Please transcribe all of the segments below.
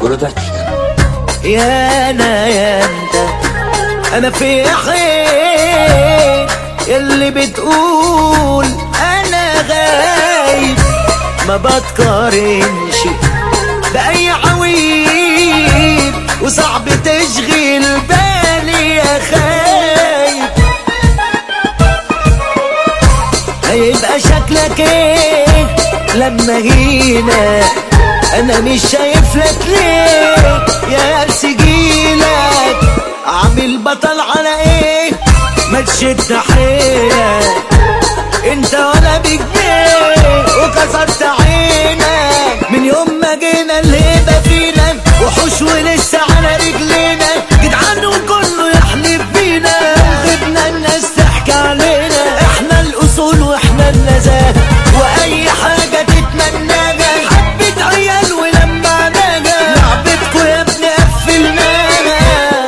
برودكشن يا انا يا انت انا في حين يلي بتقول انا غايب ما بتقارنش باي عويل وصعب تشغل بالي يا خايب هيبقى شكلك ايه لما جينا انا مش شايف لك ليه يا سجيلك عامل بطل على ايه ما تشد حيلك انت ولا بجنيه وكسرت عينك من يوم ما جينا الهيبة فينا وحوش ولسه على رجلينا جدعان وكله يحلف بينا غبنا الناس تحكي علينا احنا الاصول واحنا النزاهة واي حاجة تتمناها حبة عيال ولما نجا لعبتكوا يا ابني قفلناها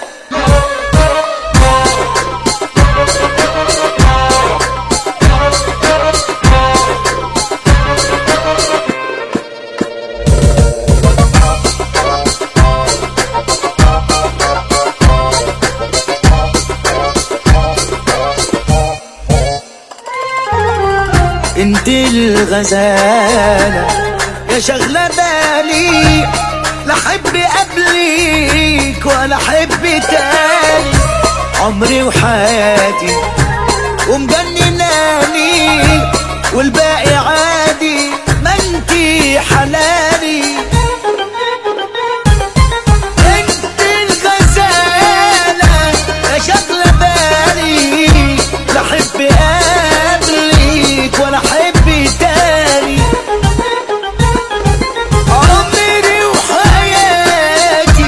انت الغزالة يا شغلة بالي لا احب قبليك ولا احب تاني عمري وحياتي ومجنناني والباقي عادي ما انتي حلالي انت الغزالة يا شغلة بالي لا احب قبلك ولا احب تاني عمري وحياتي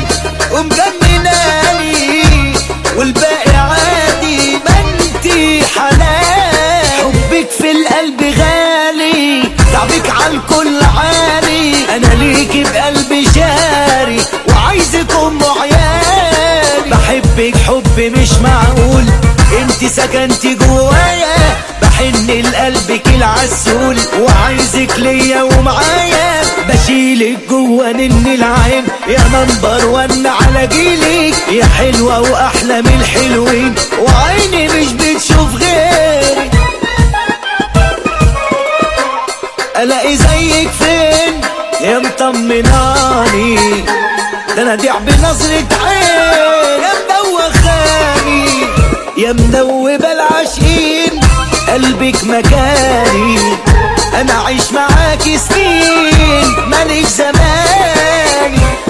ومجنناني والباقي عادي ما انتي حلال حبك في القلب غالي تعبك عالكل عالي انا ليكي بقلبي شاري وعايزك ام عيالي بحبك حب مش معقول انت سكنتي جوايا بحن لقلبك العسول وعايزك ليا ومعايا بشيلك جوا نن العين يا نمبر ون على جيلك يا حلوة واحلى من الحلوين وعيني مش بتشوف غيرك الاقي زيك فين يا مطمناني ده انا ديع بنظرة عين يا مدوخاني يا مدوبة العاشقين قلبك مكاني انا عايش معاكي سنين ماليش زماني